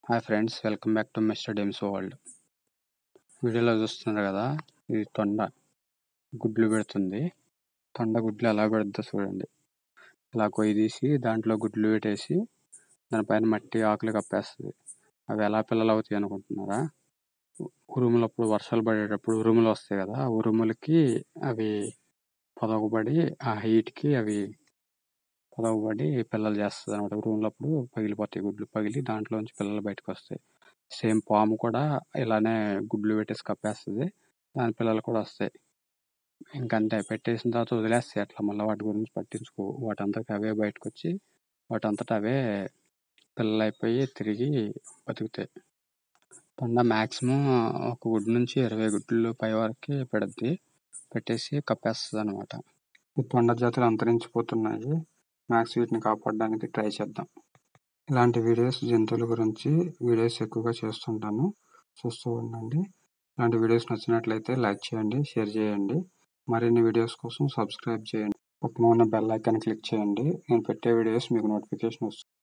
hi friends welcome back to mister Dames world వీడియోలో చూస్తున్నారు కదా ఇది తొండ గుడ్లు పెడుతుంది తొండ గుడ్లు ఎలా పెడుతుందో చూడండి ఇలా కొయ్యి తీసి దాంట్లో గుడ్లు పెట్టేసి దానిపైన మట్టి ఆకులు కప్పేస్తుంది అవి ఎలా పిల్లలు అవుతాయి అనుకుంటున్నారా ఉరుములప్పుడు వర్షాలు పడేటప్పుడు ఉరుములు వస్తాయి కదా ఆ ఉరుములకి అవి పొదగబడి ఆ హీట్కి అవి పొదగబడి పిల్లలు చేస్తుంది అనమాట ఉరుములప్పుడు పగిలిపోతాయి గుడ్లు పగిలి దాంట్లోంచి పిల్లలు బయటకు వస్తాయి సేమ్ పాము కూడా ఇలానే గుడ్లు పెట్టేసి కప్పేస్తుంది దాని పిల్లలు కూడా వస్తాయి ఇంకంతే పెట్టేసిన తర్వాత వదిలేస్తాయి అట్లా మళ్ళీ వాటి గురించి పట్టించుకో వాటంతట అవే బయటకు వచ్చి వాటంతట అవే పిల్లలు అయిపోయి తిరిగి బతుకుతాయి తొండ మ్యాక్సిమం ఒక గుడ్డు నుంచి ఇరవై గుడ్లు పై వరకు పెడుద్ది పెట్టేసి కప్పేస్తుంది అనమాట ఈ తొండ జాతులు అంతరించిపోతున్నాయి మ్యాక్స్ వీటిని కాపాడడానికి ట్రై చేద్దాం ఇలాంటి వీడియోస్ జంతువుల గురించి వీడియోస్ ఎక్కువగా చేస్తుంటాను చూస్తూ ఉండండి ఇలాంటి వీడియోస్ నచ్చినట్లయితే లైక్ చేయండి షేర్ చేయండి మరిన్ని వీడియోస్ కోసం సబ్స్క్రైబ్ చేయండి పక్కన ఉన్న బెల్ ఐకాన్ క్లిక్ చేయండి నేను పెట్టే వీడియోస్ మీకు నోటిఫికేషన్ వస్తుంది